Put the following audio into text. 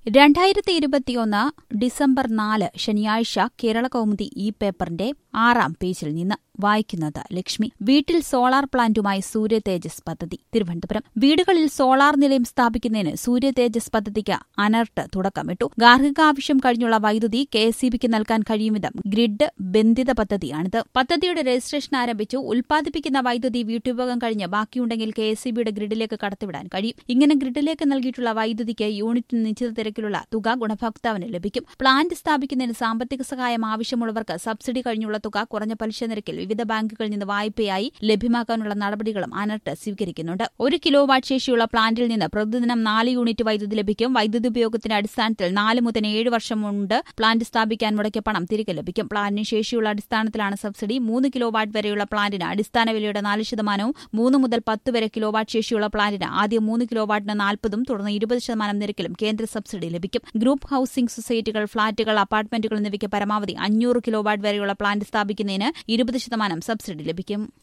രണ്ടായിരത്തി ഇരുപത്തിയൊന്ന് ഡിസംബർ നാല് ശനിയാഴ്ച കേരള കൗമുദി ഈ പേപ്പറിന്റെ ആറാം പേജിൽ നിന്ന് വായിക്കുന്നത് ലക്ഷ്മി വീട്ടിൽ സോളാർ പ്ലാന്റുമായി സൂര്യ തേജസ് പദ്ധതി തിരുവനന്തപുരം വീടുകളിൽ സോളാർ നിലയം സ്ഥാപിക്കുന്നതിന് സൂര്യ തേജസ് പദ്ധതിക്ക് അനർട്ട് തുടക്കമിട്ടു ഗാർഹികാവശ്യം കഴിഞ്ഞുള്ള വൈദ്യുതി കെ എസ് സി ബിക്ക് നൽകാൻ കഴിയും വിധം ഗ്രിഡ് ബന്ധിത പദ്ധതിയാണിത് പദ്ധതിയുടെ രജിസ്ട്രേഷൻ ആരംഭിച്ചു ഉൽപ്പാദിപ്പിക്കുന്ന വൈദ്യുതി വീട്ടുപയോഗം കഴിഞ്ഞ് ബാക്കിയുണ്ടെങ്കിൽ കെ എസ് സി ബിയുടെ ഗ്രിഡിലേക്ക് കടത്തിവിടാൻ കഴിയും ഇങ്ങനെ ഗ്രിഡിലേക്ക് നൽകിയിട്ടുള്ള വൈദ്യുതിക്ക് യൂണിറ്റിന് നിശ്ചിത നിരക്കിലുള്ള തുക ഗുണഭോക്താവിന് ലഭിക്കും പ്ലാന്റ് സ്ഥാപിക്കുന്നതിന് സാമ്പത്തിക സഹായം ആവശ്യമുള്ളവർക്ക് സബ്സിഡി കഴിഞ്ഞുള്ള തുക കുറഞ്ഞ പലിശ നിരക്കിൽ വിവിധ ബാങ്കുകളിൽ നിന്ന് വായ്പയായി ലഭ്യമാക്കാനുള്ള നടപടികളും അനർട്ട് സ്വീകരിക്കുന്നുണ്ട് ഒരു കിലോ വാട്ട് ശേഷിയുള്ള പ്ലാന്റിൽ നിന്ന് പ്രതിദിനം നാല് യൂണിറ്റ് വൈദ്യുതി ലഭിക്കും വൈദ്യുതി ഉപയോഗത്തിന്റെ അടിസ്ഥാനത്തിൽ നാല് മുതൽ ഏഴ് വർഷം കൊണ്ട് പ്ലാന്റ് സ്ഥാപിക്കാൻ മുടക്കിയ പണം തിരികെ ലഭിക്കും പ്ലാന്റിന് ശേഷിയുള്ള അടിസ്ഥാനത്തിലാണ് സബ്സിഡി മൂന്ന് കിലോ വാട്ട് വരെയുള്ള പ്ലാന്റിന് അടിസ്ഥാന വിലയുടെ നാല് ശതമാനവും മൂന്ന് മുതൽ പത്ത് വരെ കിലോ വാട്ട് ശേഷിയുള്ള പ്ലാന്റിന് ആദ്യം മൂന്ന് കിലോ വാട്ടിന് നാൽപ്പതും തുടർന്ന് ഇരുപത് ശതമാനം നിരക്കിലും കേന്ദ്ര സബ്സിഡി ലഭിക്കും ഗ്രൂപ്പ് ഹൌസിംഗ് സൊസൈറ്റികൾ ഫ്ളാറ്റുകൾ അപ്പാർട്ട്മെന്റുകൾ എന്നിവയ്ക്ക് പരമാവധി അഞ്ഞൂറ് കിലോ വാട്ട് വരെയുള്ള പ്ലാന്റ് സ്ഥാപിക്കുന്നതിന് ഇരുപത് ശതമാനം സബ്സിഡി ലഭിക്കും